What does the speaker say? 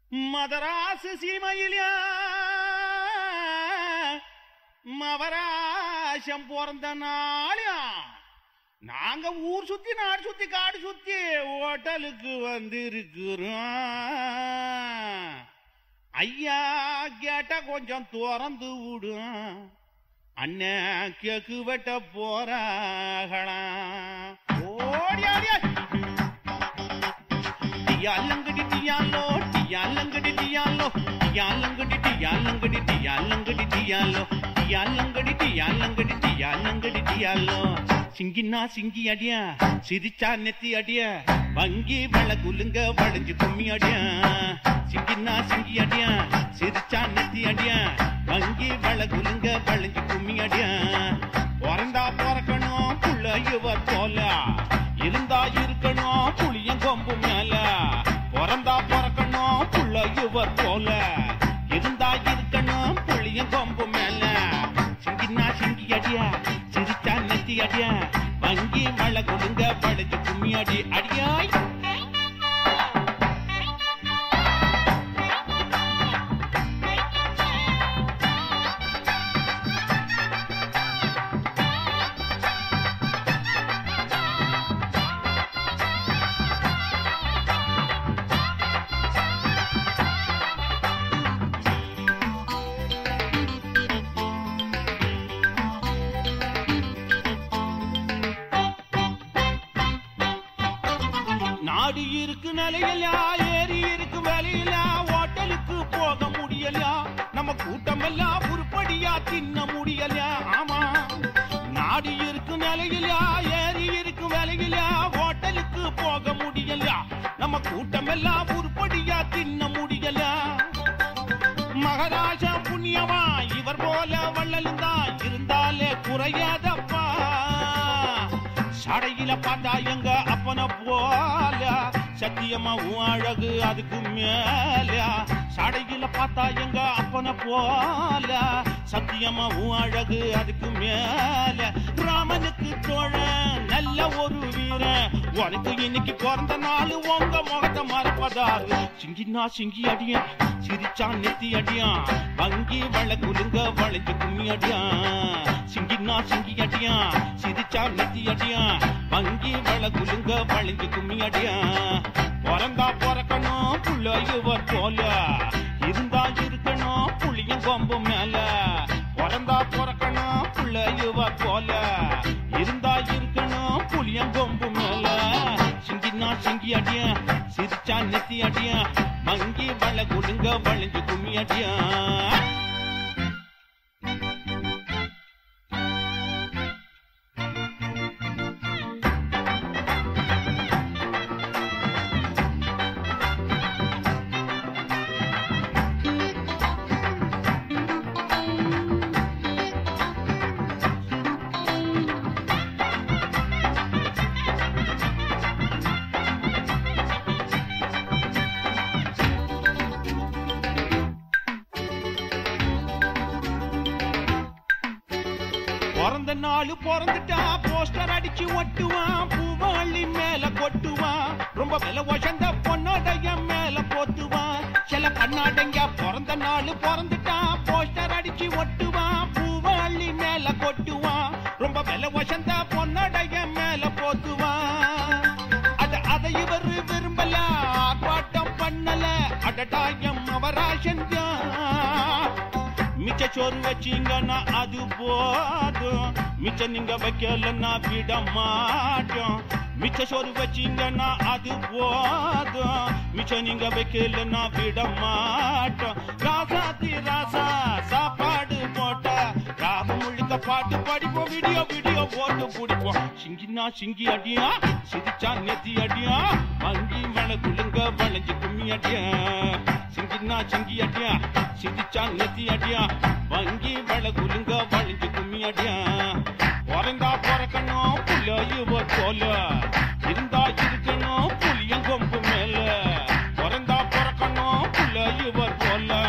மதராசு சீமையில மவராசம் பிறந்த நாளியா நாங்க ஊர் சுத்தி நாடு சுத்தி காடு சுத்தி ஹோட்டலுக்கு வந்திருக்கிறோம் ஐயா கேட்டா கொஞ்சம் திறந்து விடும் அண்ணன் கேக்கு வெட்ட போறாகலாம் ஓடி ஆடியா டியாலங்கடி டியாலோ டியாலங்கடி டியாலோ டியாலங்கடி டியாலங்கடி டியாலங்கடி டியாலோ டியாலங்கடி டியாலங்கடி டியாலங்கடி டியாலோ சிங்கினா சிங்கி அடியா சிரிச்சா நெத்தி அடியா வங்கி வள குலுங்க வளைஞ்சு கும்மி அடியா சிங்கினா சிங்கி அடியா சிரிச்சா நெத்தி அடியா வங்கி வள குலுங்க வளைஞ்சு கும்மி அடியா பிறந்தா பிறக்கணும் புள்ள இவர் போல இருந்தா இருக்கணும் புளியன் கொம்பு மேல பிறந்தா பிறக்கணும் புள்ள இவர் போல இருந்தா இருக்கணும் புளியன் கொம்பு மேல சிங்கினா சிங்கி அடியா சிரிச்சா நெத்தி அடியா வங்கி மழை கொடுங்க படைச்சு கும்மி அடி அடியாய் நாடு இருக்கு நிலையில ஏரி இருக்கு வேலையில ஹோட்டலுக்கு போக முடியல நம்ம கூட்டம் எல்லாம் உருப்படியா தின்ன முடியல ஆமா நாடு இருக்கு நிலையில ஏரி இருக்கு வேலையில ஹோட்டலுக்கு போக முடியல நம்ம கூட்டம் எல்லாம் உருப்படியா தின்ன முடியல மகாராஜா புண்ணியமா இவர் போல வள்ளலும் தான் இருந்தாலே குறையாதப்பா சடையில பார்த்தா எங்க அப்பன போல சத்தியமா உன் அழகு அதுக்கு மேல சடையில பார்த்தா எங்க அப்பன போல சத்தியமா உன் அழகு அதுக்கு மேல ராமனுக்கு தோழ நல்ல ஒரு வீரன் உனக்கு இன்னைக்கு பிறந்த நாள் உங்க முகத்தை மறப்பதாரு சிங்கினா சிங்கி அடியா சிரிச்சா நெத்தி அடியா வங்கி வள குலுங்க வளைஞ்சு கும்மி அடியா சிங்கினா சிங்கி அடியா சிரிச்சா நெத்தி அடியா வங்கி வள குலுங்க வளைஞ்சு கும்மி அடியா பிறந்தா பிறக்கணும் புள்ள இவர் போல இருந்தா இருக்கணும் புளியும் கொம்பு மேல பிறந்தா பிறக்கணும் புள்ள இவர் போல இருந்தா இருக்கணும் புளியம் கொம்பு மேல சிங்கினா சிங்கி அடியா சிரிச்சா நெத்தி அடியா மங்கி வள குலுங்க வளைஞ்சு கும்மி அடியா பிறந்த நாள் பிறந்துட்டா போஸ்டர் அடிச்சு ஒட்டுவான் பூவாளி மேல கொட்டுவான் ரொம்ப விலை உசந்த பொண்ணோடைய மேல போத்துவான் சில கண்ணாடைங்க பிறந்த நாள் பிறந்துட்டா போஸ்டர் அடிச்சு ஒட்டுவான் பூவாளி மேல கொட்டுவான் ரொம்ப விலை உசந்த பொண்ணோடைய மேல போத்துவான் அத அதை இவர் விரும்பல ஆர்ப்பாட்டம் பண்ணல அடடாயம் அவராசன் மிச்ச சோறு வச்சீங்கன்னா அது போதும் மிச்ச நீங்க வைக்கலன்னா விட மாட்டோம் மிச்ச சோறு வச்சீங்கன்னா அது போதும் மிச்ச நீங்க வைக்கலன்னா விட மாட்டோம் ராசாத்தி ராசா சாப்பாடு போட்ட ராபு முழுக்க பாட்டு படிப்போம் வீடியோ வீடியோ போட்டு பிடிப்போம் சிங்கினா சிங்கி அடியா சிரிச்சா நெத்தி அடியா வங்கி மழை குழுங்க வளைஞ்சு கும்மி அடியா சிங்கினா சிங்கி அடியா சிரிச்சா நெத்தி அடியா வங்கி வள குலுங்க வளைஞ்சு கும்மி அடியா பிறந்தா பிறக்கணும் புள்ள இவர் போல இருந்தா இருக்கணும் புளியன் கொம்பு மேல பிறந்தா பிறக்கணும் புள்ள இவர் போல